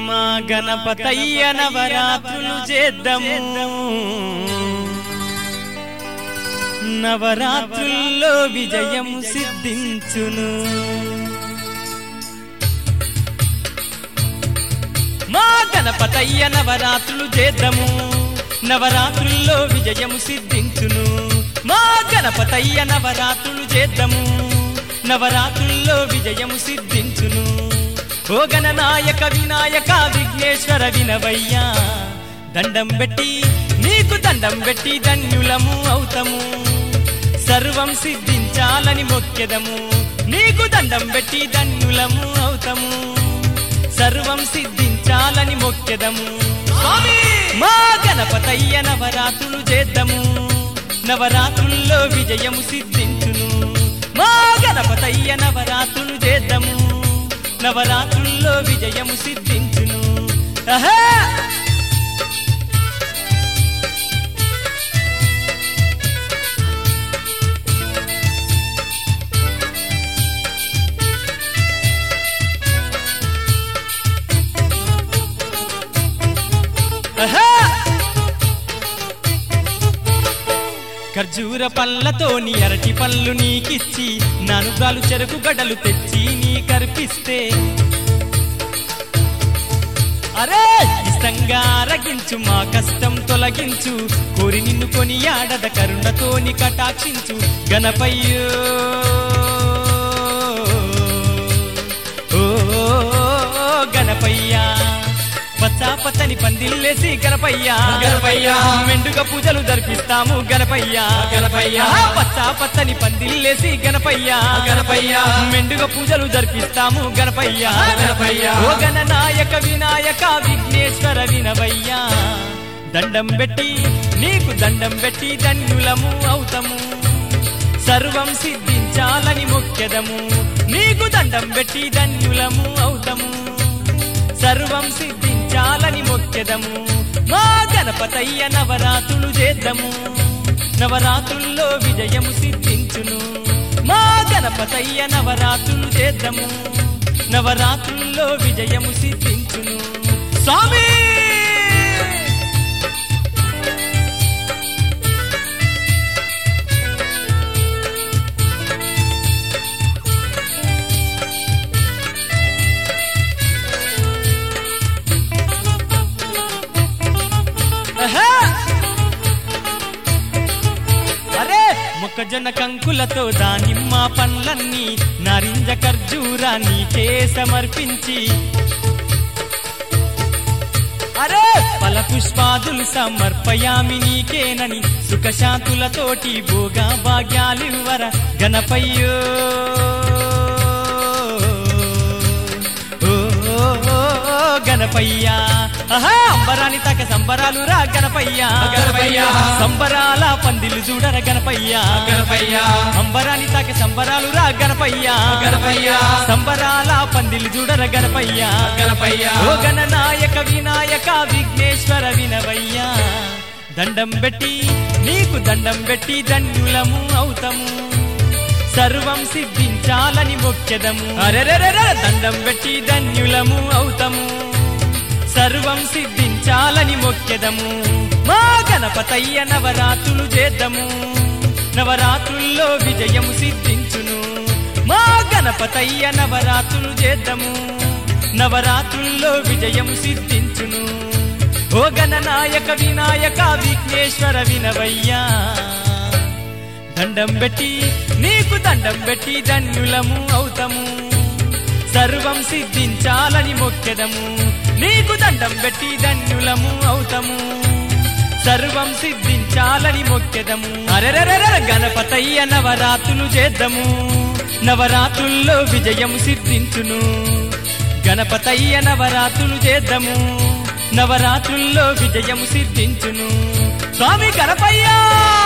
మా గణపతయ్య నవరాత్రులు చేద్దాము నవరాత్రుల్లో విజయము సిద్ధించును మా గణపతయ్య నవరాత్రులు చేద్దాము నవరాత్రుల్లో విజయము సిద్ధించును మా గణపతయ్య నవరాత్రులు చేద్దాము నవరాత్రుల్లో విజయము సిద్ధించును ఓ గణనాయక వినాయక విఘ్నేశ్వర వినవయ్యా దండం పెట్టి నీకు దండం పెట్టి ధన్యులము అవుతాము సర్వం సిద్ధించాలని మొక్కెదము నీకు దండం పెట్టి ధన్యులము అవుతాము సర్వం సిద్ధించాలని మొక్కెదము మా గణపతయ్య నవరాత్రులు చేద్దాము నవరాత్రుల్లో విజయము సిద్ధించును మా గణపతయ్య నవరాత్రులు చేద్దాము నవరాత్రుల్లో విజయము సిద్ధించును ఆహా ఆహా! ఖర్జూర పళ్ళతోని అరటి పళ్ళు నీకిచ్చి ననుగాలు చెరుకు గడలు తెచ్చి నీ కర్పిస్తే అరే ఇష్టంగా అరగించు మా కష్టం తొలగించు కోరి నిన్ను కొని ఆడద కరుణతోని కటాక్షించు గణపయ్యో ఓ గణపయ్యా పచ్చా పచ్చని పందిల్లేసి గణపయ్యా గణపయ్యా. మెండుగా పూజలు జరిపిస్తాము గణపయ్యా గణపయ్యా. పచ్చా పచ్చని పందిల్లేసి గణపయ్యా గణపయ్యా. మెండుగా పూజలు జరిపిస్తాము గణపయ్యా గణపయ్యా. ఓ గణనాయక వినాయక విఘ్నేశ్వర వినవయ్యా దండం పెట్టి నీకు దండం పెట్టి ధన్యులము అవుతాము సర్వం సిద్ధించాలని మొక్కెదము నీకు దండం పెట్టి ధన్యులము అవుతాము సర్వం సిద్ధించాలని మొక్కెదము మా గణపతయ్య నవరాత్రులు చేద్దాము నవరాత్రుల్లో విజయము సిద్ధించును మా గణపతయ్య నవరాత్రులు చేద్దాము నవరాత్రుల్లో విజయము సిద్ధించును స్వామి ఆహా! అరే మొక్కజొన్న కంకులతో దానిమ్మ పండ్లన్నీ నారింజ ఖర్జూరా నీకే సమర్పించి అరే ఫల పుష్పాదులు సమర్పయామి నీకేనని సుఖశాంతులతోటి భోగా భాగ్యాలివ్వర గణపయ్యో ఓ, ఓ, ఓ, ఓ, గణపయ్యా ఆహా అంబరాని తక సంబరాలు రా గణపయ్యా గణపయ్యా. సంబరాల పందిలు చూడర గణపయ్యా గణపయ్యా. అంబరాని తక సంబరాలు రా గణపయ్యా గణపయ్యా. సంబరాల పందిలు చూడర గణపయ్యా గణపయ్యా. ఓ గణనాయక వినాయక విఘ్నేశ్వర వినవయ్యా దండం పెట్టి నీకు దండం పెట్టి ధన్యులము అవుతాము సర్వం సిద్ధించాలని మొక్కెదము అరెరెరెర దండం పెట్టి ధన్యులము అవుతాము సర్వం సిద్ధించాలని మొక్కెదము మా గణపతయ్య నవరాత్రులు చేద్దాము నవరాత్రుల్లో విజయము సిద్ధించును మా గణపతయ్య నవరాత్రులు చేద్దాము నవరాత్రుల్లో విజయము సిద్ధించును ఓ గణనాయక వినాయక విఘ్నేశ్వర వినవయ్యా దండం పెట్టి నీకు దండం పెట్టి ధన్యులము అవుతాము సర్వం సిద్ధించాలని మొక్కెదము నీకు దండం పెట్టి ధన్యులము అవుతాము సర్వం సిద్ధించాలని మొక్కెదము అరెరెరెర గణపతయ్య నవరాత్రులు చేద్దాము నవరాత్రుల్లో విజయము సిద్ధించును గణపతయ్య నవరాత్రులు చేద్దాము నవరాత్రుల్లో విజయము సిద్ధించును స్వామి గణపయ్యా